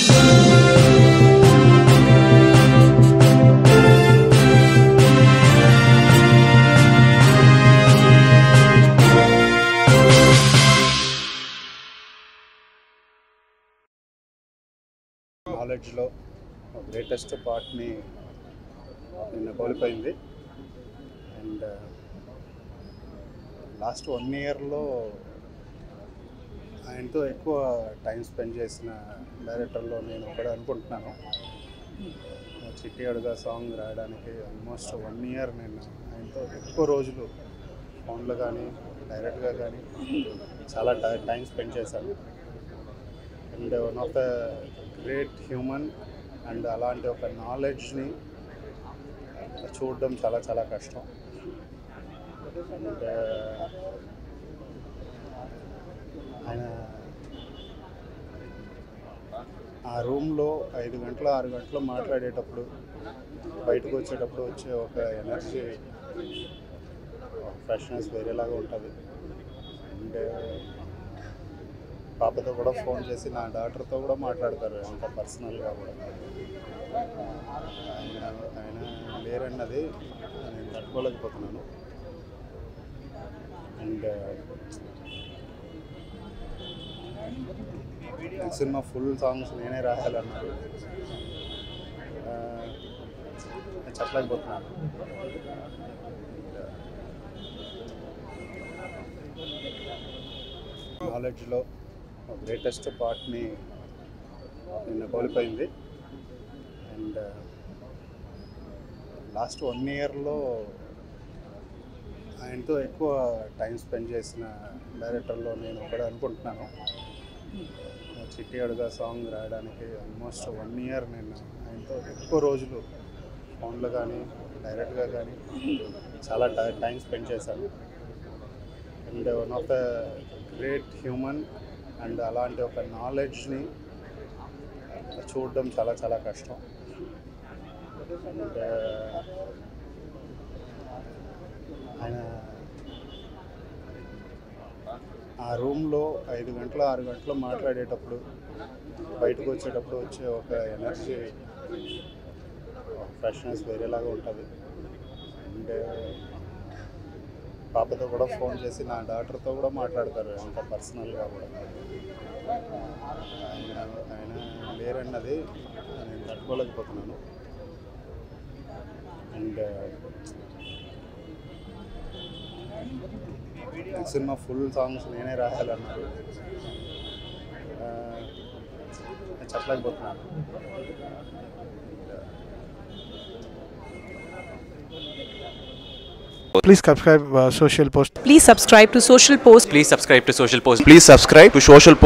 నాలెడ్జ్లో greatest పార్ట్ని నిన్న కోల్పోయింది అండ్ లాస్ట్ వన్ ఇయర్లో ఆయనతో ఎక్కువ టైం స్పెండ్ చేసిన డైరెక్టర్లో నేను ఒకటి అనుకుంటున్నాను చిట్టి అడుగా సాంగ్ రాయడానికి ఆల్మోస్ట్ వన్ ఇయర్ నేను ఆయనతో ఎక్కువ రోజులు ఫోన్లో కానీ డైరెక్ట్గా కానీ చాలా టైం స్పెండ్ చేశాను and one of the great human and అలాంటి ఒక నాలెడ్జ్ని చూడడం చాలా చాలా కష్టం అండ్ ఆయన ఆ రూమ్లో ఐదు గంటలు ఆరు గంటలు మాట్లాడేటప్పుడు బయటకు వచ్చేటప్పుడు వచ్చే ఒక ఎనర్జీ ఫ్రెష్నెస్ వేరేలాగా ఉంటుంది అండ్ పాపతో కూడా ఫోన్ చేసి నా డాక్టర్తో కూడా మాట్లాడతారు అంత పర్సనల్గా కూడా ఆయన ఆయన లేరన్నది నేను తట్టుకోలేకపోతున్నాను అండ్ ఈ సినిమా ఫుల్ సాంగ్స్ నేనే రాయాలన్నారు ఆ, నేను చెప్పలేకపోతున్నాను నాలెడ్జ్లో గ్రేటెస్ట్ పార్ట్ని నిన్న కోల్పోయింది అండ్ లాస్ట్ వన్ ఇయర్లో ఆయనతో ఎక్కువ టైం స్పెండ్ చేసిన డైరెక్టర్లో నేను ఒకటి అనుకుంటున్నాను చిట్టి అడుగా సాంగ్ రాయడానికి ఆల్మోస్ట్ వన్ ఇయర్ నేను ఆయనతో ఎక్కువ రోజులు ఫోన్లో కానీ డైరెక్ట్గా కానీ చాలా టైం స్పెండ్ చేశాను and one of the great human and అలాంటి ఒక నాలెడ్జ్ని చూడడం చాలా చాలా కష్టం అండ్ ఆయన ఆ రూమ్లో ఐదు గంటలు ఆరు గంటలు మాట్లాడేటప్పుడు బయటకు వచ్చేటప్పుడు వచ్చే ఒక ఎనర్జీ ఫ్రెష్నెస్ వేరేలాగా ఉంటుంది అండ్ పాపతో కూడా ఫోన్ చేసి నా డాక్టర్తో కూడా మాట్లాడతారు అంత పర్సనల్గా కూడా ఆయన ఆయన లేరన్నది నేను తట్టుకోలేకపోతున్నాను అండ్ ఈ సినిమా ఫుల్ సాంగ్స్ నేనే రాయాలన్నారు ఆ, నేను చెప్పలేకపోతున్నాను Please subscribe uh, Social Post. Please subscribe to Social Post. Please subscribe to Social Post. Please subscribe to Social